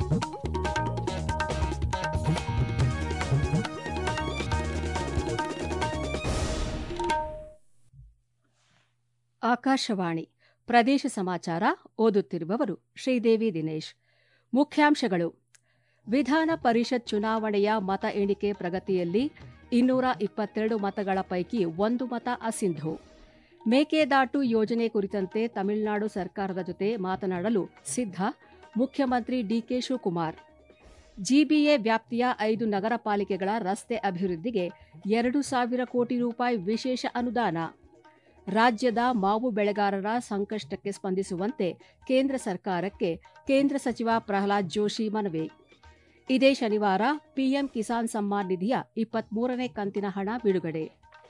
ಆಕಾಶವಾಣಿ ಪ್ರದೇಶ ಸಮಾಚಾರ ಓದುತ್ತಿರುವವರು ಶ್ರೀದೇವಿ ದಿನೇಶ್ ಮುಖ್ಯಾಂಶಗಳು ವಿಧಾನ ಪರಿಷತ್ ಚುನಾವಣೆಯ ಮತ ಎಣಿಕೆ ಪ್ರಗತಿಯಲ್ಲಿ ಇನ್ನೂರ ಇಪ್ಪತ್ತೆರಡು ಮತಗಳ ಪೈಕಿ ಒಂದು ಮತ ಅಸಿಂಧು ಮೇಕೆದಾಟು ಯೋಜನೆ ಕುರಿತಂತೆ ತಮಿಳುನಾಡು ಸರ್ಕಾರದ ಜೊತೆ ಮಾತನಾಡಲು ಸಿದ್ಧ ಮುಖ್ಯಮಂತ್ರಿ ಡಿಕೆ ಶಿವಕುಮಾರ್ ಜಿಬಿಎ ವ್ಯಾಪ್ತಿಯ ಐದು ನಗರ ಪಾಲಿಕೆಗಳ ರಸ್ತೆ ಅಭಿವೃದ್ಧಿಗೆ ಎರಡು ಸಾವಿರ ಕೋಟಿ ರೂಪಾಯಿ ವಿಶೇಷ ಅನುದಾನ ರಾಜ್ಯದ ಮಾವು ಬೆಳೆಗಾರರ ಸಂಕಷ್ಟಕ್ಕೆ ಸ್ಪಂದಿಸುವಂತೆ ಕೇಂದ್ರ ಸರ್ಕಾರಕ್ಕೆ ಕೇಂದ್ರ ಸಚಿವ ಪ್ರಹ್ಲಾದ್ ಜೋಶಿ ಮನವಿ ಇದೇ ಶನಿವಾರ ಪಿಎಂ ಕಿಸಾನ್ ಸಮ್ಮಾನ್ ನಿಧಿಯ ಇಪ್ಪತ್ಮೂರನೇ ಕಂತಿನ ಹಣ ಬಿಡುಗಡೆ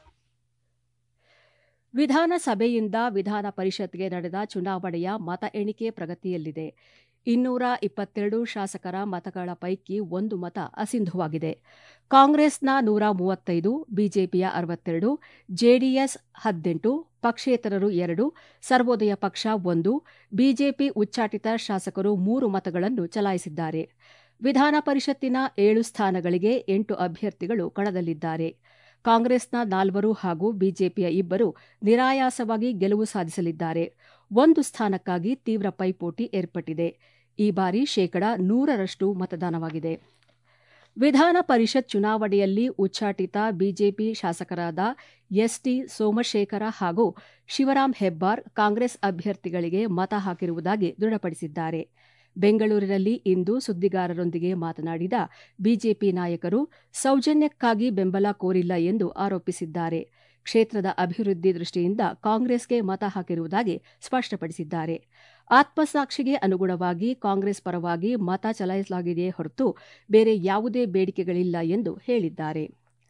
ವಿಧಾನಸಭೆಯಿಂದ ವಿಧಾನ ಪರಿಷತ್ಗೆ ನಡೆದ ಚುನಾವಣೆಯ ಮತ ಎಣಿಕೆ ಪ್ರಗತಿಯಲ್ಲಿದೆ ಇನ್ನೂರ ಇಪ್ಪತ್ತೆರಡು ಶಾಸಕರ ಮತಗಳ ಪೈಕಿ ಒಂದು ಮತ ಅಸಿಂಧುವಾಗಿದೆ ಕಾಂಗ್ರೆಸ್ನ ನೂರ ಮೂವತ್ತೈದು ಬಿಜೆಪಿಯ ಅರವತ್ತೆರಡು ಜೆಡಿಎಸ್ ಹದಿನೆಂಟು ಪಕ್ಷೇತರರು ಎರಡು ಸರ್ವೋದಯ ಪಕ್ಷ ಒಂದು ಬಿಜೆಪಿ ಉಚ್ಚಾಟಿತ ಶಾಸಕರು ಮೂರು ಮತಗಳನ್ನು ಚಲಾಯಿಸಿದ್ದಾರೆ ವಿಧಾನ ಪರಿಷತ್ತಿನ ಏಳು ಸ್ಥಾನಗಳಿಗೆ ಎಂಟು ಅಭ್ಯರ್ಥಿಗಳು ಕಣದಲ್ಲಿದ್ದಾರೆ ಕಾಂಗ್ರೆಸ್ನ ನಾಲ್ವರು ಹಾಗೂ ಬಿಜೆಪಿಯ ಇಬ್ಬರು ನಿರಾಯಾಸವಾಗಿ ಗೆಲುವು ಸಾಧಿಸಲಿದ್ದಾರೆ ಒಂದು ಸ್ಥಾನಕ್ಕಾಗಿ ತೀವ್ರ ಪೈಪೋಟಿ ಏರ್ಪಟ್ಟಿದೆ ಈ ಬಾರಿ ಶೇಕಡ ನೂರರಷ್ಟು ಮತದಾನವಾಗಿದೆ ವಿಧಾನ ಪರಿಷತ್ ಚುನಾವಣೆಯಲ್ಲಿ ಉಚ್ಚಾಟಿತ ಬಿಜೆಪಿ ಶಾಸಕರಾದ ಎಸ್ಟಿ ಸೋಮಶೇಖರ ಹಾಗೂ ಶಿವರಾಂ ಹೆಬ್ಬಾರ್ ಕಾಂಗ್ರೆಸ್ ಅಭ್ಯರ್ಥಿಗಳಿಗೆ ಮತ ಹಾಕಿರುವುದಾಗಿ ದೃಢಪಡಿಸಿದ್ದಾರೆ ಬೆಂಗಳೂರಿನಲ್ಲಿ ಇಂದು ಸುದ್ದಿಗಾರರೊಂದಿಗೆ ಮಾತನಾಡಿದ ಬಿಜೆಪಿ ನಾಯಕರು ಸೌಜನ್ಯಕ್ಕಾಗಿ ಬೆಂಬಲ ಕೋರಿಲ್ಲ ಎಂದು ಆರೋಪಿಸಿದ್ದಾರೆ ಕ್ಷೇತ್ರದ ಅಭಿವೃದ್ಧಿ ದೃಷ್ಟಿಯಿಂದ ಕಾಂಗ್ರೆಸ್ಗೆ ಮತ ಹಾಕಿರುವುದಾಗಿ ಸ್ಪಷ್ಟಪಡಿಸಿದ್ದಾರೆ ಆತ್ಮಸಾಕ್ಷಿಗೆ ಅನುಗುಣವಾಗಿ ಕಾಂಗ್ರೆಸ್ ಪರವಾಗಿ ಮತ ಚಲಾಯಿಸಲಾಗಿದೆಯೇ ಹೊರತು ಬೇರೆ ಯಾವುದೇ ಬೇಡಿಕೆಗಳಿಲ್ಲ ಎಂದು ಹೇಳಿದ್ದಾರೆ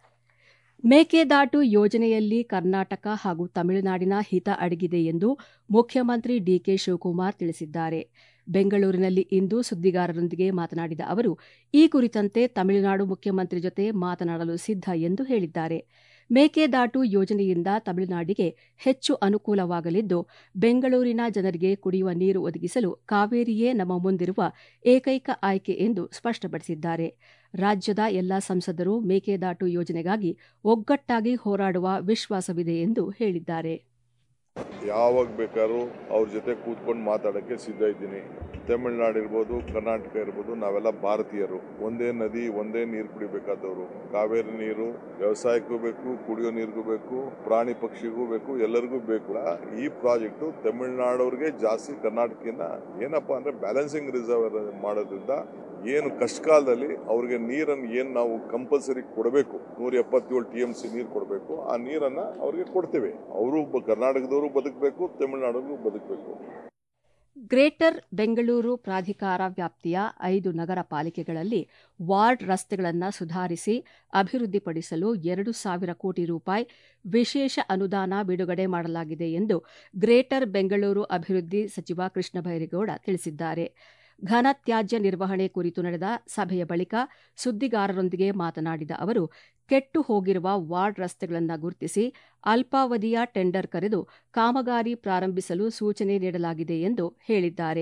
ಮೇಕೆದಾಟು ಯೋಜನೆಯಲ್ಲಿ ಕರ್ನಾಟಕ ಹಾಗೂ ತಮಿಳುನಾಡಿನ ಹಿತ ಅಡಗಿದೆ ಎಂದು ಮುಖ್ಯಮಂತ್ರಿ ಡಿಕೆ ಶಿವಕುಮಾರ್ ತಿಳಿಸಿದ್ದಾರೆ ಬೆಂಗಳೂರಿನಲ್ಲಿ ಇಂದು ಸುದ್ದಿಗಾರರೊಂದಿಗೆ ಮಾತನಾಡಿದ ಅವರು ಈ ಕುರಿತಂತೆ ತಮಿಳುನಾಡು ಮುಖ್ಯಮಂತ್ರಿ ಜೊತೆ ಮಾತನಾಡಲು ಸಿದ್ಧ ಎಂದು ಹೇಳಿದ್ದಾರೆ ಮೇಕೆದಾಟು ಯೋಜನೆಯಿಂದ ತಮಿಳುನಾಡಿಗೆ ಹೆಚ್ಚು ಅನುಕೂಲವಾಗಲಿದ್ದು ಬೆಂಗಳೂರಿನ ಜನರಿಗೆ ಕುಡಿಯುವ ನೀರು ಒದಗಿಸಲು ಕಾವೇರಿಯೇ ನಮ್ಮ ಮುಂದಿರುವ ಏಕೈಕ ಆಯ್ಕೆ ಎಂದು ಸ್ಪಷ್ಟಪಡಿಸಿದ್ದಾರೆ ರಾಜ್ಯದ ಎಲ್ಲಾ ಸಂಸದರು ಮೇಕೆದಾಟು ಯೋಜನೆಗಾಗಿ ಒಗ್ಗಟ್ಟಾಗಿ ಹೋರಾಡುವ ವಿಶ್ವಾಸವಿದೆ ಎಂದು ಹೇಳಿದ್ದಾರೆ ಯಾವಾಗ ಬೇಕಾದ್ರೂ ಅವ್ರ ಜೊತೆ ಕೂತ್ಕೊಂಡು ಮಾತಾಡಕ್ಕೆ ಸಿದ್ಧ ಇದ್ದೀನಿ ತಮಿಳ್ನಾಡು ಇರ್ಬೋದು ಕರ್ನಾಟಕ ಇರ್ಬೋದು ನಾವೆಲ್ಲ ಭಾರತೀಯರು ಒಂದೇ ನದಿ ಒಂದೇ ನೀರು ಕುಡಿಬೇಕಾದವರು ಕಾವೇರಿ ನೀರು ವ್ಯವಸಾಯಕ್ಕೂ ಬೇಕು ಕುಡಿಯೋ ನೀರಿಗೂ ಬೇಕು ಪ್ರಾಣಿ ಪಕ್ಷಿಗೂ ಬೇಕು ಎಲ್ಲರಿಗೂ ಬೇಕು ಈ ಪ್ರಾಜೆಕ್ಟ್ ತಮಿಳ್ನಾಡವ್ರಿಗೆ ಜಾಸ್ತಿ ಕರ್ನಾಟಕದಿಂದ ಏನಪ್ಪಾ ಅಂದ್ರೆ ಬ್ಯಾಲೆನ್ಸಿಂಗ್ ರಿಸರ್ವ್ ಮಾಡೋದ್ರಿಂದ ಏನು ಕಷ್ಟ ಕಾಲದಲ್ಲಿ ಅವ್ರಿಗೆ ನೀರನ್ನು ಏನು ನಾವು ಕಂಪಲ್ಸರಿ ಕೊಡಬೇಕು ನೂರ ಎಪ್ಪತ್ತೇಳು ಟಿ ಎಂ ಸಿ ನೀರು ಕೊಡಬೇಕು ಆ ನೀರನ್ನ ಅವ್ರಿಗೆ ಕೊಡ್ತೇವೆ ಅವರು ಕರ್ನಾಟಕದವರು ಬದುಕಬೇಕು ತಮಿಳುನಾಡಿಗೂ ಬದುಕಬೇಕು ಗ್ರೇಟರ್ ಬೆಂಗಳೂರು ಪ್ರಾಧಿಕಾರ ವ್ಯಾಪ್ತಿಯ ಐದು ನಗರ ಪಾಲಿಕೆಗಳಲ್ಲಿ ವಾರ್ಡ್ ರಸ್ತೆಗಳನ್ನು ಸುಧಾರಿಸಿ ಅಭಿವೃದ್ಧಿಪಡಿಸಲು ಎರಡು ಸಾವಿರ ಕೋಟಿ ರೂಪಾಯಿ ವಿಶೇಷ ಅನುದಾನ ಬಿಡುಗಡೆ ಮಾಡಲಾಗಿದೆ ಎಂದು ಗ್ರೇಟರ್ ಬೆಂಗಳೂರು ಅಭಿವೃದ್ಧಿ ಸಚಿವ ಕೃಷ್ಣ ಬೈರೇಗೌಡ ತಿಳಿಸಿದ್ದಾರೆ ಘನ ತ್ಯಾಜ್ಯ ನಿರ್ವಹಣೆ ಕುರಿತು ನಡೆದ ಸಭೆಯ ಬಳಿಕ ಸುದ್ದಿಗಾರರೊಂದಿಗೆ ಮಾತನಾಡಿದ ಅವರು ಕೆಟ್ಟು ಹೋಗಿರುವ ವಾರ್ಡ್ ರಸ್ತೆಗಳನ್ನು ಗುರುತಿಸಿ ಅಲ್ಪಾವಧಿಯ ಟೆಂಡರ್ ಕರೆದು ಕಾಮಗಾರಿ ಪ್ರಾರಂಭಿಸಲು ಸೂಚನೆ ನೀಡಲಾಗಿದೆ ಎಂದು ಹೇಳಿದ್ದಾರೆ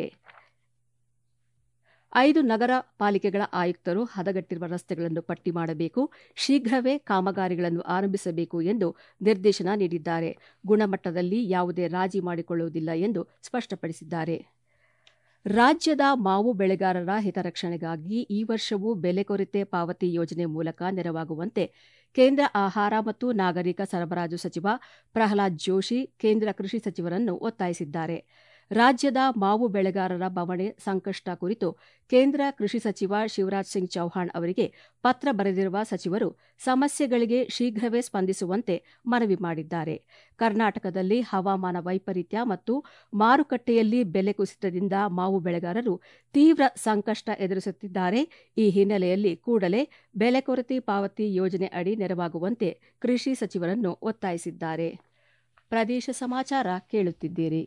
ಐದು ನಗರ ಪಾಲಿಕೆಗಳ ಆಯುಕ್ತರು ಹದಗೆಟ್ಟಿರುವ ರಸ್ತೆಗಳನ್ನು ಪಟ್ಟಿ ಮಾಡಬೇಕು ಶೀಘ್ರವೇ ಕಾಮಗಾರಿಗಳನ್ನು ಆರಂಭಿಸಬೇಕು ಎಂದು ನಿರ್ದೇಶನ ನೀಡಿದ್ದಾರೆ ಗುಣಮಟ್ಟದಲ್ಲಿ ಯಾವುದೇ ರಾಜಿ ಮಾಡಿಕೊಳ್ಳುವುದಿಲ್ಲ ಎಂದು ಸ್ಪಷ್ಟಪಡಿಸಿದ್ದಾರೆ ರಾಜ್ಯದ ಮಾವು ಬೆಳೆಗಾರರ ಹಿತರಕ್ಷಣೆಗಾಗಿ ಈ ವರ್ಷವೂ ಬೆಲೆ ಕೊರತೆ ಪಾವತಿ ಯೋಜನೆ ಮೂಲಕ ನೆರವಾಗುವಂತೆ ಕೇಂದ್ರ ಆಹಾರ ಮತ್ತು ನಾಗರಿಕ ಸರಬರಾಜು ಸಚಿವ ಪ್ರಹ್ಲಾದ್ ಜೋಶಿ ಕೇಂದ್ರ ಕೃಷಿ ಸಚಿವರನ್ನು ಒತ್ತಾಯಿಸಿದ್ದಾರೆ ರಾಜ್ಯದ ಮಾವು ಬೆಳೆಗಾರರ ಬವಣೆ ಸಂಕಷ್ಟ ಕುರಿತು ಕೇಂದ್ರ ಕೃಷಿ ಸಚಿವ ಶಿವರಾಜ್ ಸಿಂಗ್ ಚೌಹಾಣ್ ಅವರಿಗೆ ಪತ್ರ ಬರೆದಿರುವ ಸಚಿವರು ಸಮಸ್ಯೆಗಳಿಗೆ ಶೀಘ್ರವೇ ಸ್ಪಂದಿಸುವಂತೆ ಮನವಿ ಮಾಡಿದ್ದಾರೆ ಕರ್ನಾಟಕದಲ್ಲಿ ಹವಾಮಾನ ವೈಪರೀತ್ಯ ಮತ್ತು ಮಾರುಕಟ್ಟೆಯಲ್ಲಿ ಬೆಲೆ ಕುಸಿತದಿಂದ ಮಾವು ಬೆಳೆಗಾರರು ತೀವ್ರ ಸಂಕಷ್ಟ ಎದುರಿಸುತ್ತಿದ್ದಾರೆ ಈ ಹಿನ್ನೆಲೆಯಲ್ಲಿ ಕೂಡಲೇ ಬೆಲೆ ಕೊರತೆ ಪಾವತಿ ಯೋಜನೆ ಅಡಿ ನೆರವಾಗುವಂತೆ ಕೃಷಿ ಸಚಿವರನ್ನು ಒತ್ತಾಯಿಸಿದ್ದಾರೆ ಪ್ರದೇಶ ಸಮಾಚಾರ ಕೇಳುತ್ತಿದ್ದೀರಿ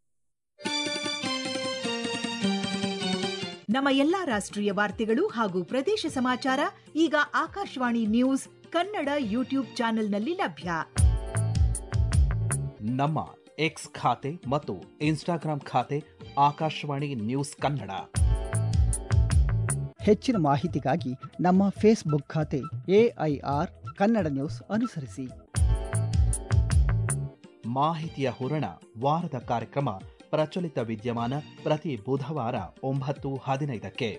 ನಮ್ಮ ಎಲ್ಲಾ ರಾಷ್ಟ್ರೀಯ ವಾರ್ತೆಗಳು ಹಾಗೂ ಪ್ರದೇಶ ಸಮಾಚಾರ ಈಗ ಆಕಾಶವಾಣಿ ನ್ಯೂಸ್ ಕನ್ನಡ ಯೂಟ್ಯೂಬ್ ಚಾನೆಲ್ನಲ್ಲಿ ಲಭ್ಯ ನಮ್ಮ ಎಕ್ಸ್ ಖಾತೆ ಮತ್ತು ಇನ್ಸ್ಟಾಗ್ರಾಂ ಖಾತೆ ಆಕಾಶವಾಣಿ ನ್ಯೂಸ್ ಕನ್ನಡ ಹೆಚ್ಚಿನ ಮಾಹಿತಿಗಾಗಿ ನಮ್ಮ ಫೇಸ್ಬುಕ್ ಖಾತೆ ಎಐಆರ್ ಕನ್ನಡ ನ್ಯೂಸ್ ಅನುಸರಿಸಿ ಮಾಹಿತಿಯ ಹೂರಣ ವಾರದ ಕಾರ್ಯಕ್ರಮ ಪ್ರಚಲಿತ ವಿದ್ಯಮಾನ ಪ್ರತಿ ಬುಧವಾರ ಒಂಬತ್ತು ಹದಿನೈದಕ್ಕೆ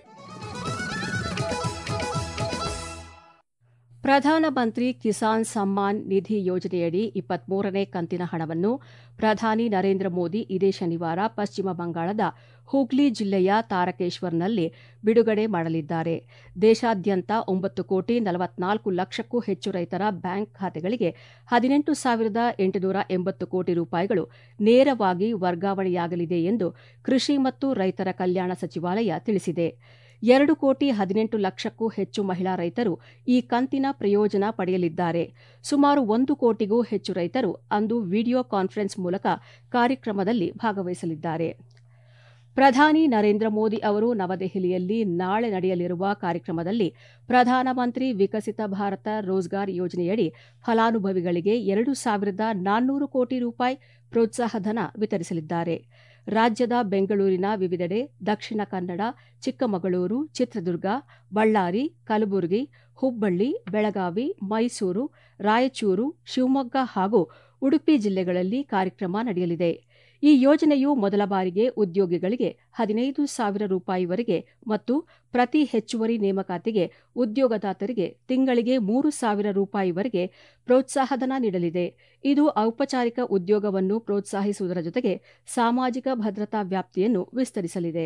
ಪ್ರಧಾನಮಂತ್ರಿ ಕಿಸಾನ್ ಸಮ್ಮಾನ್ ನಿಧಿ ಯೋಜನೆಯಡಿ ಇಪ್ಪತ್ಮೂರನೇ ಕಂತಿನ ಹಣವನ್ನು ಪ್ರಧಾನಿ ನರೇಂದ್ರ ಮೋದಿ ಇದೇ ಶನಿವಾರ ಪಶ್ಚಿಮ ಬಂಗಾಳದ ಹೂಗ್ಲಿ ಜಿಲ್ಲೆಯ ತಾರಕೇಶ್ವರ್ನಲ್ಲಿ ಬಿಡುಗಡೆ ಮಾಡಲಿದ್ದಾರೆ ದೇಶಾದ್ಯಂತ ಒಂಬತ್ತು ಕೋಟಿ ನಲವತ್ನಾಲ್ಕು ಲಕ್ಷಕ್ಕೂ ಹೆಚ್ಚು ರೈತರ ಬ್ಯಾಂಕ್ ಖಾತೆಗಳಿಗೆ ಹದಿನೆಂಟು ಸಾವಿರದ ಎಂಟುನೂರ ಎಂಬತ್ತು ಕೋಟಿ ರೂಪಾಯಿಗಳು ನೇರವಾಗಿ ವರ್ಗಾವಣೆಯಾಗಲಿದೆ ಎಂದು ಕೃಷಿ ಮತ್ತು ರೈತರ ಕಲ್ಯಾಣ ಸಚಿವಾಲಯ ತಿಳಿಸಿದೆ ಎರಡು ಕೋಟಿ ಹದಿನೆಂಟು ಲಕ್ಷಕ್ಕೂ ಹೆಚ್ಚು ಮಹಿಳಾ ರೈತರು ಈ ಕಂತಿನ ಪ್ರಯೋಜನ ಪಡೆಯಲಿದ್ದಾರೆ ಸುಮಾರು ಒಂದು ಕೋಟಿಗೂ ಹೆಚ್ಚು ರೈತರು ಅಂದು ವಿಡಿಯೋ ಕಾನ್ಫರೆನ್ಸ್ ಮೂಲಕ ಕಾರ್ಯಕ್ರಮದಲ್ಲಿ ಭಾಗವಹಿಸಲಿದ್ದಾರೆ ಪ್ರಧಾನಿ ನರೇಂದ್ರ ಮೋದಿ ಅವರು ನವದೆಹಲಿಯಲ್ಲಿ ನಾಳೆ ನಡೆಯಲಿರುವ ಕಾರ್ಯಕ್ರಮದಲ್ಲಿ ಪ್ರಧಾನಮಂತ್ರಿ ವಿಕಸಿತ ಭಾರತ ರೋಜ್ಗಾರ್ ಯೋಜನೆಯಡಿ ಫಲಾನುಭವಿಗಳಿಗೆ ಎರಡು ಸಾವಿರದ ನಾನ್ನೂರು ಕೋಟಿ ರೂಪಾಯಿ ಪ್ರೋತ್ಸಾಹಧನ ವಿತರಿಸಲಿದ್ದಾರೆ ರಾಜ್ಯದ ಬೆಂಗಳೂರಿನ ವಿವಿಧೆಡೆ ದಕ್ಷಿಣ ಕನ್ನಡ ಚಿಕ್ಕಮಗಳೂರು ಚಿತ್ರದುರ್ಗ ಬಳ್ಳಾರಿ ಕಲಬುರಗಿ ಹುಬ್ಬಳ್ಳಿ ಬೆಳಗಾವಿ ಮೈಸೂರು ರಾಯಚೂರು ಶಿವಮೊಗ್ಗ ಹಾಗೂ ಉಡುಪಿ ಜಿಲ್ಲೆಗಳಲ್ಲಿ ಕಾರ್ಯಕ್ರಮ ನಡೆಯಲಿದೆ ಈ ಯೋಜನೆಯು ಮೊದಲ ಬಾರಿಗೆ ಉದ್ಯೋಗಿಗಳಿಗೆ ಹದಿನೈದು ಸಾವಿರ ರೂಪಾಯಿವರೆಗೆ ಮತ್ತು ಪ್ರತಿ ಹೆಚ್ಚುವರಿ ನೇಮಕಾತಿಗೆ ಉದ್ಯೋಗದಾತರಿಗೆ ತಿಂಗಳಿಗೆ ಮೂರು ಸಾವಿರ ರೂಪಾಯಿವರೆಗೆ ಪ್ರೋತ್ಸಾಹಧನ ನೀಡಲಿದೆ ಇದು ಔಪಚಾರಿಕ ಉದ್ಯೋಗವನ್ನು ಪ್ರೋತ್ಸಾಹಿಸುವುದರ ಜೊತೆಗೆ ಸಾಮಾಜಿಕ ಭದ್ರತಾ ವ್ಯಾಪ್ತಿಯನ್ನು ವಿಸ್ತರಿಸಲಿದೆ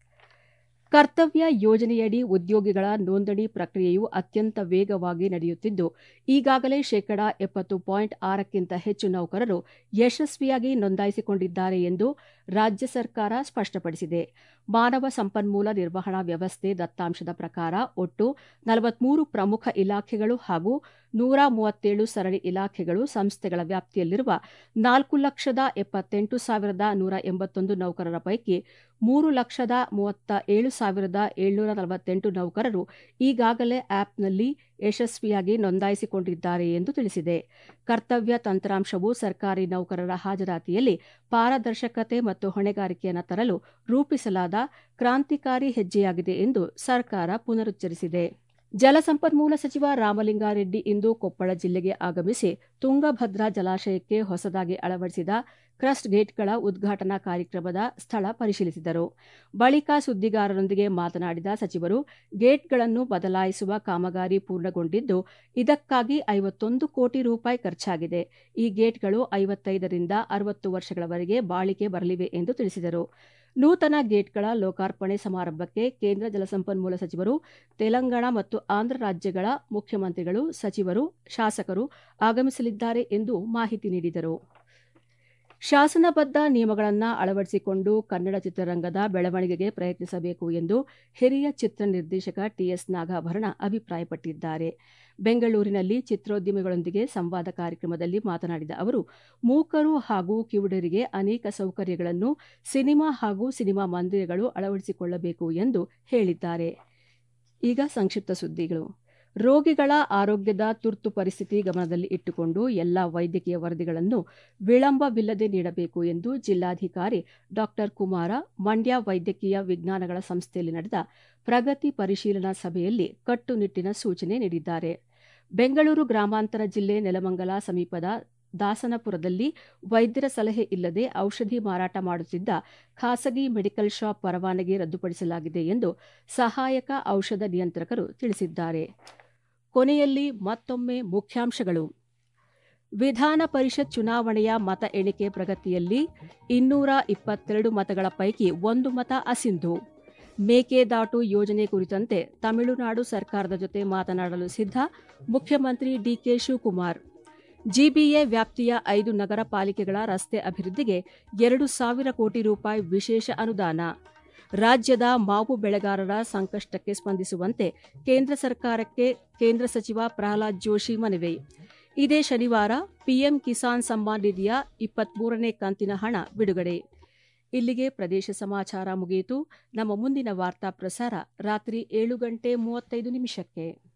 ಕರ್ತವ್ಯ ಯೋಜನೆಯಡಿ ಉದ್ಯೋಗಿಗಳ ನೋಂದಣಿ ಪ್ರಕ್ರಿಯೆಯು ಅತ್ಯಂತ ವೇಗವಾಗಿ ನಡೆಯುತ್ತಿದ್ದು ಈಗಾಗಲೇ ಶೇಕಡಾ ಎಪ್ಪತ್ತು ಪಾಯಿಂಟ್ ಆರಕ್ಕಿಂತ ಹೆಚ್ಚು ನೌಕರರು ಯಶಸ್ವಿಯಾಗಿ ನೋಂದಾಯಿಸಿಕೊಂಡಿದ್ದಾರೆ ಎಂದು ರಾಜ್ಯ ಸರ್ಕಾರ ಸ್ಪಷ್ಟಪಡಿಸಿದೆ ಮಾನವ ಸಂಪನ್ಮೂಲ ನಿರ್ವಹಣಾ ವ್ಯವಸ್ಥೆ ದತ್ತಾಂಶದ ಪ್ರಕಾರ ಒಟ್ಟು ನಲವತ್ಮೂರು ಪ್ರಮುಖ ಇಲಾಖೆಗಳು ಹಾಗೂ ನೂರ ಮೂವತ್ತೇಳು ಸರಣಿ ಇಲಾಖೆಗಳು ಸಂಸ್ಥೆಗಳ ವ್ಯಾಪ್ತಿಯಲ್ಲಿರುವ ನಾಲ್ಕು ಲಕ್ಷದ ಎಪ್ಪತ್ತೆಂಟು ಸಾವಿರದ ನೂರ ಎಂಬತ್ತೊಂದು ನೌಕರರ ಪೈಕಿ ಮೂರು ಲಕ್ಷದ ಮೂವತ್ತ ಏಳು ಸಾವಿರದ ಏಳ್ನೂರ ನಲವತ್ತೆಂಟು ನೌಕರರು ಈಗಾಗಲೇ ಆ್ಯಪ್ನಲ್ಲಿ ಯಶಸ್ವಿಯಾಗಿ ನೋಂದಾಯಿಸಿಕೊಂಡಿದ್ದಾರೆ ಎಂದು ತಿಳಿಸಿದೆ ಕರ್ತವ್ಯ ತಂತ್ರಾಂಶವು ಸರ್ಕಾರಿ ನೌಕರರ ಹಾಜರಾತಿಯಲ್ಲಿ ಪಾರದರ್ಶಕತೆ ಮತ್ತು ಹೊಣೆಗಾರಿಕೆಯನ್ನು ತರಲು ರೂಪಿಸಲಾದ ಕ್ರಾಂತಿಕಾರಿ ಹೆಜ್ಜೆಯಾಗಿದೆ ಎಂದು ಸರ್ಕಾರ ಪುನರುಚ್ಚರಿಸಿದೆ ಜಲಸಂಪನ್ಮೂಲ ಸಚಿವ ರಾಮಲಿಂಗಾರೆಡ್ಡಿ ಇಂದು ಕೊಪ್ಪಳ ಜಿಲ್ಲೆಗೆ ಆಗಮಿಸಿ ತುಂಗಭದ್ರಾ ಜಲಾಶಯಕ್ಕೆ ಹೊಸದಾಗಿ ಅಳವಡಿಸಿದ ಕ್ರಸ್ಟ್ ಗೇಟ್ಗಳ ಉದ್ಘಾಟನಾ ಕಾರ್ಯಕ್ರಮದ ಸ್ಥಳ ಪರಿಶೀಲಿಸಿದರು ಬಳಿಕ ಸುದ್ದಿಗಾರರೊಂದಿಗೆ ಮಾತನಾಡಿದ ಸಚಿವರು ಗೇಟ್ಗಳನ್ನು ಬದಲಾಯಿಸುವ ಕಾಮಗಾರಿ ಪೂರ್ಣಗೊಂಡಿದ್ದು ಇದಕ್ಕಾಗಿ ಐವತ್ತೊಂದು ಕೋಟಿ ರೂಪಾಯಿ ಖರ್ಚಾಗಿದೆ ಈ ಗೇಟ್ಗಳು ಐವತ್ತೈದರಿಂದ ಅರವತ್ತು ವರ್ಷಗಳವರೆಗೆ ಬಾಳಿಕೆ ಬರಲಿವೆ ಎಂದು ತಿಳಿಸಿದರು ನೂತನ ಗೇಟ್ಗಳ ಲೋಕಾರ್ಪಣೆ ಸಮಾರಂಭಕ್ಕೆ ಕೇಂದ್ರ ಜಲಸಂಪನ್ಮೂಲ ಸಚಿವರು ತೆಲಂಗಾಣ ಮತ್ತು ಆಂಧ್ರ ರಾಜ್ಯಗಳ ಮುಖ್ಯಮಂತ್ರಿಗಳು ಸಚಿವರು ಶಾಸಕರು ಆಗಮಿಸಲಿದ್ದಾರೆ ಎಂದು ಮಾಹಿತಿ ನೀಡಿದರು ಶಾಸನಬದ್ಧ ನಿಯಮಗಳನ್ನು ಅಳವಡಿಸಿಕೊಂಡು ಕನ್ನಡ ಚಿತ್ರರಂಗದ ಬೆಳವಣಿಗೆಗೆ ಪ್ರಯತ್ನಿಸಬೇಕು ಎಂದು ಹಿರಿಯ ಚಿತ್ರ ನಿರ್ದೇಶಕ ಟಿಎಸ್ ನಾಗಾಭರಣ ಅಭಿಪ್ರಾಯಪಟ್ಟಿದ್ದಾರೆ ಬೆಂಗಳೂರಿನಲ್ಲಿ ಚಿತ್ರೋದ್ಯಮಿಗಳೊಂದಿಗೆ ಸಂವಾದ ಕಾರ್ಯಕ್ರಮದಲ್ಲಿ ಮಾತನಾಡಿದ ಅವರು ಮೂಕರು ಹಾಗೂ ಕಿವುಡರಿಗೆ ಅನೇಕ ಸೌಕರ್ಯಗಳನ್ನು ಸಿನಿಮಾ ಹಾಗೂ ಸಿನಿಮಾ ಮಂದಿರಗಳು ಅಳವಡಿಸಿಕೊಳ್ಳಬೇಕು ಎಂದು ಹೇಳಿದ್ದಾರೆ ಈಗ ಸಂಕ್ಷಿಪ್ತ ಸುದ್ದಿಗಳು ರೋಗಿಗಳ ಆರೋಗ್ಯದ ತುರ್ತು ಪರಿಸ್ಥಿತಿ ಗಮನದಲ್ಲಿ ಇಟ್ಟುಕೊಂಡು ಎಲ್ಲಾ ವೈದ್ಯಕೀಯ ವರದಿಗಳನ್ನು ವಿಳಂಬವಿಲ್ಲದೆ ನೀಡಬೇಕು ಎಂದು ಜಿಲ್ಲಾಧಿಕಾರಿ ಡಾ ಕುಮಾರ ಮಂಡ್ಯ ವೈದ್ಯಕೀಯ ವಿಜ್ಞಾನಗಳ ಸಂಸ್ಥೆಯಲ್ಲಿ ನಡೆದ ಪ್ರಗತಿ ಪರಿಶೀಲನಾ ಸಭೆಯಲ್ಲಿ ಕಟ್ಟುನಿಟ್ಟಿನ ಸೂಚನೆ ನೀಡಿದ್ದಾರೆ ಬೆಂಗಳೂರು ಗ್ರಾಮಾಂತರ ಜಿಲ್ಲೆ ನೆಲಮಂಗಲ ಸಮೀಪದ ದಾಸನಪುರದಲ್ಲಿ ವೈದ್ಯರ ಸಲಹೆ ಇಲ್ಲದೆ ಔಷಧಿ ಮಾರಾಟ ಮಾಡುತ್ತಿದ್ದ ಖಾಸಗಿ ಮೆಡಿಕಲ್ ಶಾಪ್ ಪರವಾನಗಿ ರದ್ದುಪಡಿಸಲಾಗಿದೆ ಎಂದು ಸಹಾಯಕ ಔಷಧ ನಿಯಂತ್ರಕರು ತಿಳಿಸಿದ್ದಾರೆ ಕೊನೆಯಲ್ಲಿ ಮತ್ತೊಮ್ಮೆ ಮುಖ್ಯಾಂಶಗಳು ವಿಧಾನ ಪರಿಷತ್ ಚುನಾವಣೆಯ ಮತ ಎಣಿಕೆ ಪ್ರಗತಿಯಲ್ಲಿ ಇನ್ನೂರ ಇಪ್ಪತ್ತೆರಡು ಮತಗಳ ಪೈಕಿ ಒಂದು ಮತ ಅಸಿಂಧು ಮೇಕೆದಾಟು ಯೋಜನೆ ಕುರಿತಂತೆ ತಮಿಳುನಾಡು ಸರ್ಕಾರದ ಜೊತೆ ಮಾತನಾಡಲು ಸಿದ್ಧ ಮುಖ್ಯಮಂತ್ರಿ ಡಿಕೆ ಶಿವಕುಮಾರ್ ಜಿಬಿಎ ವ್ಯಾಪ್ತಿಯ ಐದು ನಗರ ಪಾಲಿಕೆಗಳ ರಸ್ತೆ ಅಭಿವೃದ್ಧಿಗೆ ಎರಡು ಸಾವಿರ ಕೋಟಿ ರೂಪಾಯಿ ವಿಶೇಷ ಅನುದಾನ ರಾಜ್ಯದ ಮಾವು ಬೆಳೆಗಾರರ ಸಂಕಷ್ಟಕ್ಕೆ ಸ್ಪಂದಿಸುವಂತೆ ಕೇಂದ್ರ ಸರ್ಕಾರಕ್ಕೆ ಕೇಂದ್ರ ಸಚಿವ ಪ್ರಹ್ಲಾದ್ ಜೋಶಿ ಮನವಿ ಇದೇ ಶನಿವಾರ ಪಿಎಂ ಕಿಸಾನ್ ಸಮ್ಮಾನ್ ನಿಧಿಯ ಇಪ್ಪತ್ಮೂರನೇ ಕಂತಿನ ಹಣ ಬಿಡುಗಡೆ ಇಲ್ಲಿಗೆ ಪ್ರದೇಶ ಸಮಾಚಾರ ಮುಗಿಯಿತು ನಮ್ಮ ಮುಂದಿನ ವಾರ್ತಾ ಪ್ರಸಾರ ರಾತ್ರಿ ಏಳು ಗಂಟೆ ಮೂವತ್ತೈದು ನಿಮಿಷಕ್ಕೆ